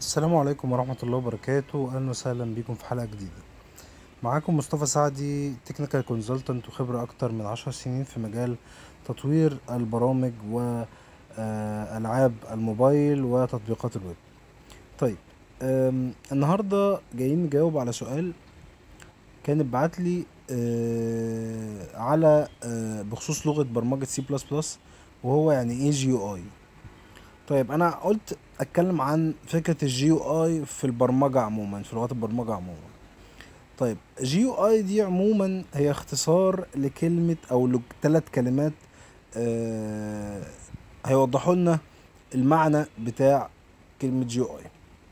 السلام عليكم ورحمة الله وبركاته أهلا وسهلا بكم في حلقة جديدة معاكم مصطفى سعدي تكنيكال كونسلتنت وخبرة أكتر من عشر سنين في مجال تطوير البرامج وألعاب الموبايل وتطبيقات الويب طيب أم، النهاردة جايين نجاوب على سؤال كان اتبعتلي آه، على آه، بخصوص لغة برمجة سي بلس بلس وهو يعني ايه جي يو اي طيب انا قلت اتكلم عن فكره الجي يو اي في البرمجه عموما في لغات البرمجه عموما طيب جي يو اي دي عموما هي اختصار لكلمه او لثلاث كلمات آه هيوضحوا لنا المعنى بتاع كلمه جي يو اي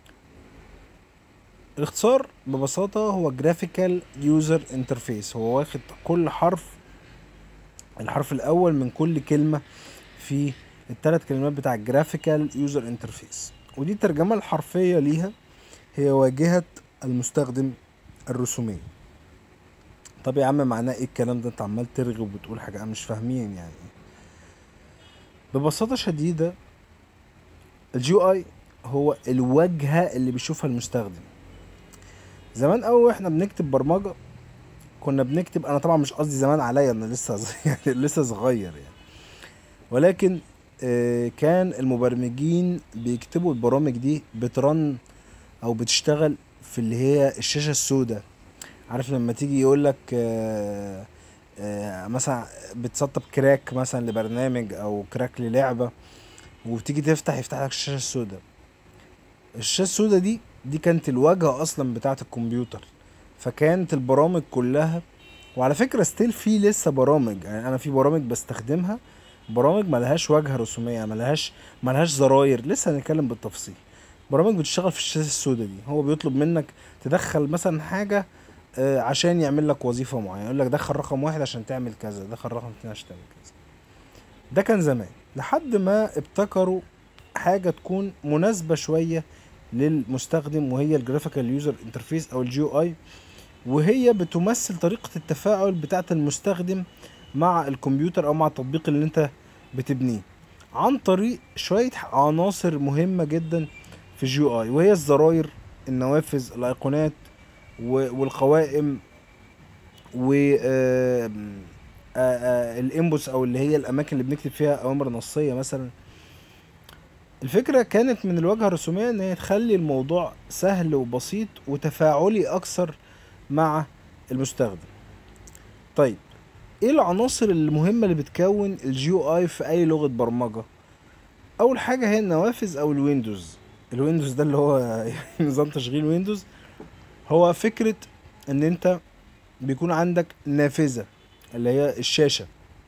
الاختصار ببساطه هو جرافيكال يوزر انترفيس هو واخد كل حرف الحرف الاول من كل كلمه في الثلاث كلمات بتاع الجرافيكال يوزر انترفيس ودي الترجمة الحرفية ليها هي واجهة المستخدم الرسومية طب يا عم معناه ايه الكلام ده انت عمال ترغي وبتقول حاجة مش فاهمين يعني ببساطة شديدة الجي اي هو الواجهة اللي بيشوفها المستخدم زمان قوي واحنا بنكتب برمجة كنا بنكتب انا طبعا مش قصدي زمان عليا انا لسه ز- يعني لسه صغير يعني ولكن آه، كان المبرمجين بيكتبوا البرامج دي بترن او بتشتغل في اللي هي الشاشة السوداء عارف لما تيجي يقولك آه، آه، مثلا بتسطب كراك مثلا لبرنامج او كراك للعبة وتيجي تفتح يفتح لك الشاشة السوداء الشاشة السوداء دي دي كانت الواجهة اصلا بتاعة الكمبيوتر فكانت البرامج كلها وعلى فكرة ستيل في لسه برامج يعني انا في برامج بستخدمها برامج ملهاش واجهة رسومية ملهاش ملهاش زراير لسه هنتكلم بالتفصيل برامج بتشتغل في الشاشة السوداء دي هو بيطلب منك تدخل مثلا حاجة آه، عشان يعمل لك وظيفة معينة يقول لك دخل رقم واحد عشان تعمل كذا دخل رقم اتنين عشان تعمل كذا ده كان زمان لحد ما ابتكروا حاجة تكون مناسبة شوية للمستخدم وهي الجرافيكال يوزر انترفيس او الجي اي وهي بتمثل طريقة التفاعل بتاعة المستخدم مع الكمبيوتر او مع التطبيق اللي انت بتبنيه عن طريق شوية عناصر مهمة جدا في الجي اي وهي الزراير النوافذ الايقونات و- والقوائم و الانبوتس او اللي هي الاماكن اللي بنكتب فيها اوامر نصيه مثلا الفكره كانت من الواجهه الرسوميه ان هي تخلي الموضوع سهل وبسيط وتفاعلي اكثر مع المستخدم طيب ايه العناصر المهمه اللي بتكون الجي اي في اي لغه برمجه اول حاجه هي النوافذ او الويندوز الويندوز ده اللي هو نظام تشغيل ويندوز هو فكره ان انت بيكون عندك نافذه اللي هي الشاشه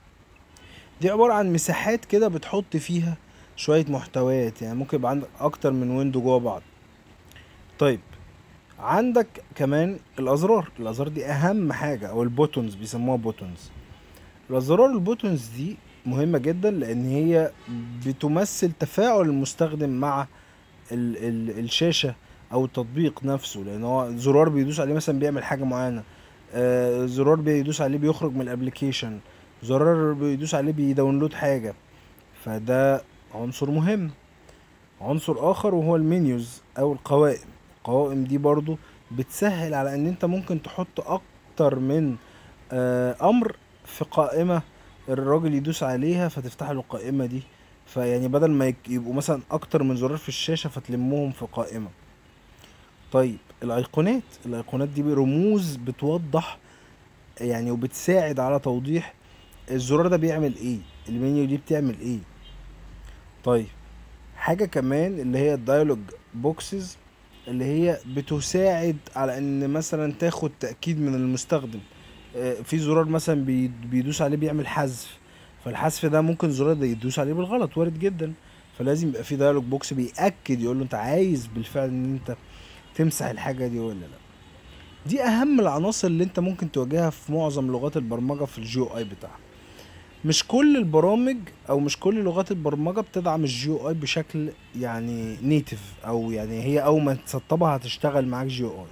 دي عباره عن مساحات كده بتحط فيها شويه محتويات يعني ممكن يبقى عندك اكتر من ويندو جوه بعض طيب عندك كمان الازرار الازرار دي اهم حاجه او البوتونز بيسموها بوتونز الازرار البوتونز دي مهمه جدا لان هي بتمثل تفاعل المستخدم مع ال ال الشاشه او التطبيق نفسه لان هو زرار بيدوس عليه مثلا بيعمل حاجه معينه آه زرار بيدوس عليه بيخرج من الابليكيشن زرار بيدوس عليه بيداونلود حاجه فده عنصر مهم عنصر اخر وهو المنيوز او القوائم القوائم دي برضو بتسهل على ان انت ممكن تحط اكتر من آه امر في قائمة الراجل يدوس عليها فتفتح له القائمة دي فيعني بدل ما يك- يبقوا مثلا اكتر من زرار في الشاشة فتلمهم في قائمة طيب الايقونات الايقونات دي رموز بتوضح يعني وبتساعد على توضيح الزرار ده بيعمل ايه المنيو دي بتعمل ايه طيب حاجة كمان اللي هي الدايلوج بوكسز اللي هي بتساعد على ان مثلا تاخد تأكيد من المستخدم آه، في زرار مثلا بي- بيدوس عليه بيعمل حذف فالحذف ده ممكن زرار ده يدوس عليه بالغلط وارد جدا فلازم يبقى في دايلوج بوكس بيأكد يقول له انت عايز بالفعل ان انت تمسح الحاجة دي ولا لا دي اهم العناصر اللي انت ممكن تواجهها في معظم لغات البرمجة في الجي اي بتاعها مش كل البرامج او مش كل لغات البرمجه بتدعم الجي اي بشكل يعني نيتف او يعني هي اول ما تسطبها هتشتغل معاك جي اي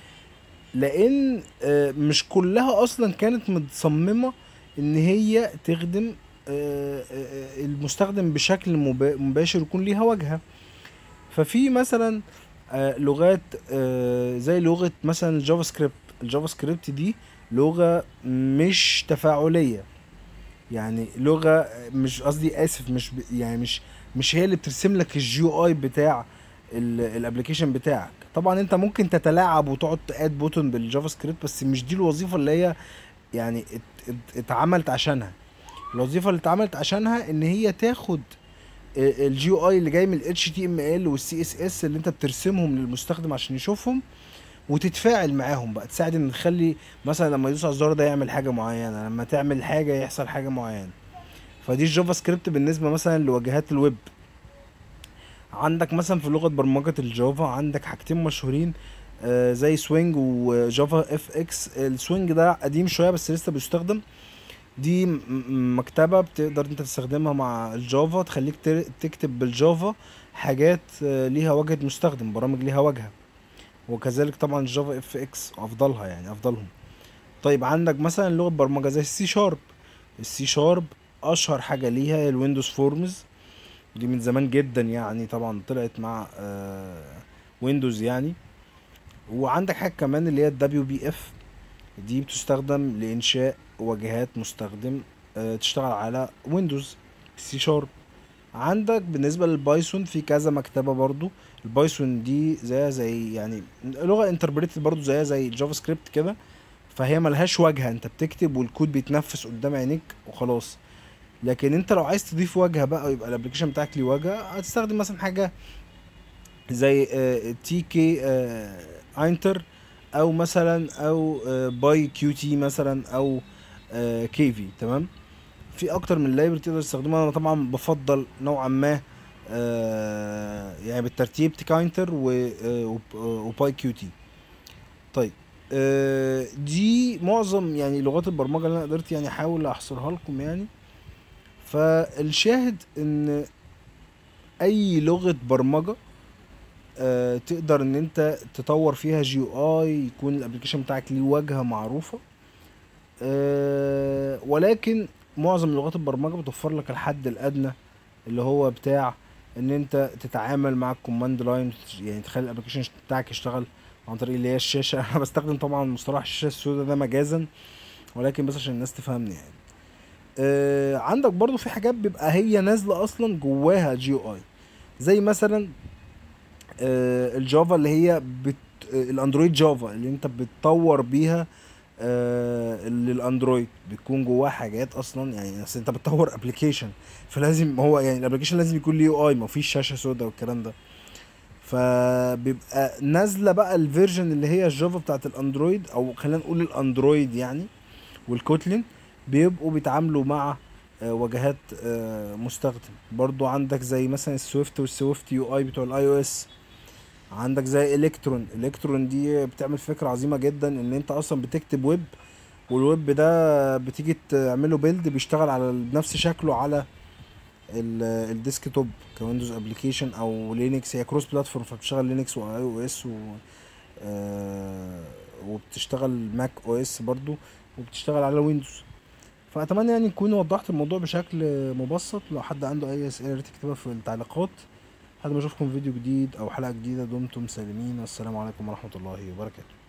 لان آه، مش كلها اصلا كانت متصممه ان هي تخدم آه، آه، آه، المستخدم بشكل مبا- مباشر يكون ليها واجهه ففي مثلا آه لغات آه زي لغه مثلا الجافا سكريبت الجافا سكريبت دي لغه مش تفاعليه يعني لغه مش قصدي اسف مش ب... يعني مش مش هي اللي بترسم لك الجيو اي بتاع الابلكيشن بتاعك طبعا انت ممكن تتلاعب وتقعد تاد بوتون بالجافا سكريبت بس مش دي الوظيفه اللي هي يعني ات- ات- اتعملت عشانها الوظيفه اللي اتعملت عشانها ان هي تاخد الجي اي اللي جاي من ال HTML وال CSS اللي انت بترسمهم للمستخدم عشان يشوفهم وتتفاعل معاهم بقى تساعد ان تخلي مثلا لما يدوس على الزرار ده يعمل حاجه معينه لما تعمل حاجه يحصل حاجه معينه فدي الجافا سكريبت بالنسبه مثلا لواجهات الويب عندك مثلا في لغه برمجه الجافا عندك حاجتين مشهورين آه، زي سوينج وجافا اف اكس السوينج ده قديم شويه بس لسه بيستخدم دي م- م- مكتبه بتقدر انت تستخدمها مع الجافا تخليك تر- تكتب بالجافا حاجات آه، ليها واجهه مستخدم برامج ليها واجهه وكذلك طبعا الجافا اف اكس افضلها يعني افضلهم طيب عندك مثلا لغه برمجه زي السي شارب السي شارب اشهر حاجه ليها هي الويندوز فورمز دي من زمان جدا يعني طبعا طلعت مع ويندوز يعني وعندك حاجه كمان اللي هي الدبليو بي اف دي بتستخدم لانشاء واجهات مستخدم آه، تشتغل على ويندوز سي شارب عندك بالنسبه للبايثون في كذا مكتبه برضو البايثون دي زيها زي يعني لغه انتربريتد برضو زيها زي الجافا سكريبت كده فهي ملهاش واجهه انت بتكتب والكود بيتنفس قدام عينيك وخلاص لكن انت لو عايز تضيف واجهه بقى ويبقى الابلكيشن بتاعك ليه واجهه هتستخدم مثلا حاجه زي تي كي اينتر او مثلا او باي كيو تي مثلا او كيفي تمام في اكتر من لايبرري تقدر تستخدمها انا طبعا بفضل نوعا ما آه، يعني بالترتيب تكاينتر وباي كيو تي طيب آه، دي معظم يعني لغات البرمجه اللي انا قدرت يعني احاول احصرها لكم يعني فالشاهد ان اي لغه برمجه آه، تقدر ان انت تطور فيها جي اي يكون الابلكيشن بتاعك ليه واجهه معروفه آه، ولكن معظم لغات البرمجه بتوفر لك الحد الادنى اللي هو بتاع ان انت تتعامل مع الكوماند لاين يعني تخلي الابلكيشن بتاعك يشتغل عن طريق اللي هي الشاشه انا بستخدم طبعا مصطلح الشاشه السوداء ده مجازا ولكن بس عشان الناس تفهمني يعني آه عندك برضو في حاجات بيبقى هي نازله اصلا جواها جي اي زي مثلا آه الجافا اللي هي بت آه، الاندرويد جافا اللي انت بتطور بيها آه للاندرويد بتكون جواها حاجات اصلا يعني اصل انت بتطور ابلكيشن فلازم هو يعني الابلكيشن لازم يكون ليه يو اي ما فيش شاشه سوداء والكلام ده فبيبقى نازله بقى الفيرجن اللي هي الجافا بتاعت الاندرويد او خلينا نقول الاندرويد يعني والكوتلين بيبقوا بيتعاملوا مع آه، واجهات آه، مستخدم برضو عندك زي مثلا السويفت والسويفت يو اي بتوع الاي او اس عندك زي الكترون الكترون دي بتعمل فكرة عظيمة جدا ان انت اصلا بتكتب ويب والويب ده بتيجي تعمله بيلد بيشتغل على نفس شكله على ال- الديسك توب كويندوز ابلكيشن او لينكس هي كروس بلاتفورم فبتشتغل لينكس واي او اس و آه، وبتشتغل ماك او اس برضو وبتشتغل على ويندوز فاتمنى يعني نكون وضحت الموضوع بشكل مبسط لو حد عنده اي اسئله يا ريت يكتبها في التعليقات لحد ما اشوفكم في فيديو جديد او حلقه جديده دمتم سالمين والسلام عليكم ورحمه الله وبركاته